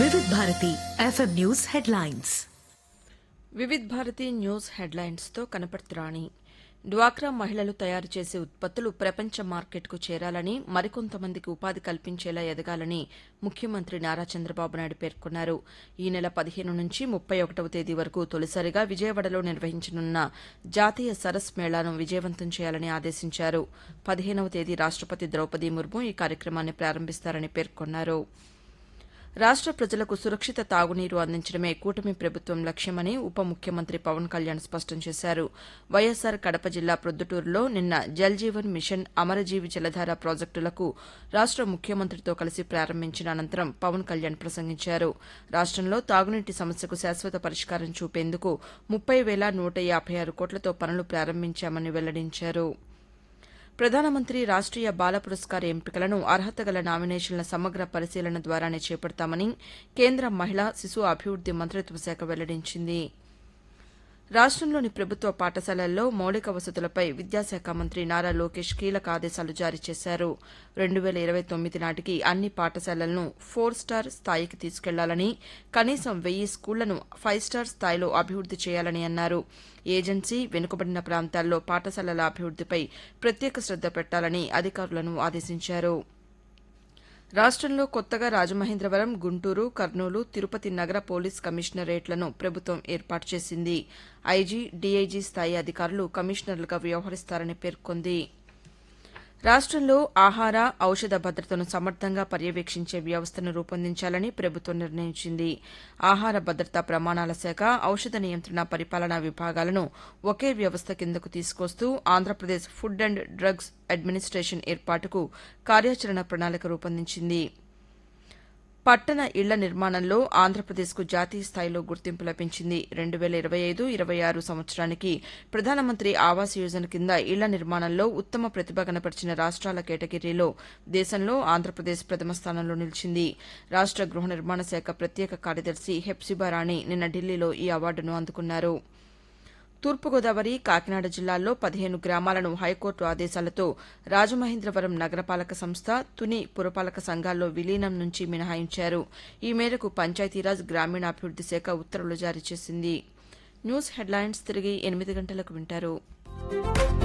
వివిధ Bharati FM news headlines Vividh Bharati news హెడ్లైన్స్తో కనపడుతురాణి డ్వాక్రా మహిళలు తయారు చేసే ఉత్పత్తులు ప్రపంచ మార్కెట్కు చేరాలని మరికొంతమందికి ఉపాధి కల్పించేలా ఎదగాలని ముఖ్యమంత్రి నారా చంద్రబాబు నాయుడు పేర్కొన్నారు ఈ నెల పదిహేను నుంచి ముప్పై ఒకటవ తేదీ వరకు తొలిసారిగా విజయవాడలో నిర్వహించనున్న జాతీయ సరస్ మేళాను విజయవంతం చేయాలని ఆదేశించారు పదిహేనవ తేదీ రాష్టపతి ద్రౌపది ముర్ము ఈ కార్యక్రమాన్ని ప్రారంభిస్తారని పేర్కొన్నారు రాష్ట ప్రజలకు సురక్షిత తాగునీరు అందించడమే కూటమి ప్రభుత్వం లక్ష్యమని ఉప ముఖ్యమంత్రి పవన్ కళ్యాణ్ స్పష్టం చేశారు వైఎస్సార్ కడప జిల్లా ప్రొద్దుటూరులో నిన్న జల్ జీవన్ మిషన్ అమరజీవి జలధార ప్రాజెక్టులకు రాష్ట ముఖ్యమంత్రితో కలిసి ప్రారంభించిన అనంతరం పవన్ కళ్యాణ్ ప్రసంగించారు రాష్టంలో తాగునీటి సమస్యకు శాశ్వత పరిష్కారం చూపేందుకు ముప్పై వేల నూట యాభై ఆరు కోట్లతో పనులు ప్రారంభించామని వెల్లడించారు ప్రధానమంత్రి రాష్ట్రీయ బాల పురస్కార్ ఎంపికలను అర్హత గల నామినేషన్ల సమగ్ర పరిశీలన ద్వారానే చేపడతామని కేంద్ర మహిళా శిశు అభివృద్ది మంత్రిత్వ శాఖ వెల్లడించింది రాష్టంలోని ప్రభుత్వ పాఠశాలల్లో మౌలిక వసతులపై విద్యాశాఖ మంత్రి నారా లోకేష్ కీలక ఆదేశాలు జారీ చేశారు రెండు వేల ఇరవై తొమ్మిది నాటికి అన్ని పాఠశాలలను ఫోర్ స్టార్ స్థాయికి తీసుకెళ్లాలని కనీసం వెయ్యి స్కూళ్లను ఫైవ్ స్టార్ స్థాయిలో అభివృద్ది చేయాలని అన్నారు ఏజెన్సీ వెనుకబడిన ప్రాంతాల్లో పాఠశాలల అభివృద్దిపై ప్రత్యేక శ్రద్ద పెట్టాలని అధికారులను ఆదేశించారు రాష్టంలో కొత్తగా రాజమహేంద్రవరం గుంటూరు కర్నూలు తిరుపతి నగర పోలీస్ కమిషనరేట్లను ప్రభుత్వం ఏర్పాటు చేసింది ఐజీ డీఐజీ స్థాయి అధికారులు కమిషనర్లుగా వ్యవహరిస్తారని పేర్కొంది రాష్టంలో ఆహార ఔషధ భద్రతను సమర్థంగా పర్యవేక్షించే వ్యవస్థను రూపొందించాలని ప్రభుత్వం నిర్ణయించింది ఆహార భద్రతా ప్రమాణాల శాఖ ఔషధ నియంత్రణ పరిపాలనా విభాగాలను ఒకే వ్యవస్థ కిందకు తీసుకొస్తూ Andhra Pradesh food and drugs administration ఏర్పాటుకు కార్యాచరణ ప్రణాళిక రూపొందించింది పట్టణ ఇళ్ల నిర్మాణంలో ఆంధ్రప్రదేశ్కు జాతీయ స్థాయిలో గుర్తింపు లభించింది రెండు వేల ఇరవై ఐదు ఇరవై ఆరు సంవత్సరానికి ప్రధానమంత్రి ఆవాస్ యోజన కింద ఇళ్ల నిర్మాణంలో ఉత్తమ ప్రతిభ కనపరిచిన రాష్ట్రాల కేటగిరీలో దేశంలో ఆంధ్రప్రదేశ్ ప్రథమ స్థానంలో నిలిచింది రాష్ట గృహ నిర్మాణ శాఖ ప్రత్యేక కార్యదర్శి హెప్సిబా రాణి నిన్న ఢిల్లీలో ఈ అవార్డును అందుకున్నారు తూర్పుగోదావరి కాకినాడ జిల్లాల్లో పదిహేను గ్రామాలను హైకోర్టు ఆదేశాలతో రాజమహేంద్రవరం నగరపాలక సంస్థ తుని పురపాలక సంఘాల్లో విలీనం నుంచి మినహాయించారు ఈ మేరకు పంచాయతీరాజ్ గ్రామీణాభివృద్ది శాఖ ఉత్తర్వులు జారీ చేసింది న్యూస్ హెడ్లైన్స్ తిరిగి ఎనిమిది గంటలకు వింటారు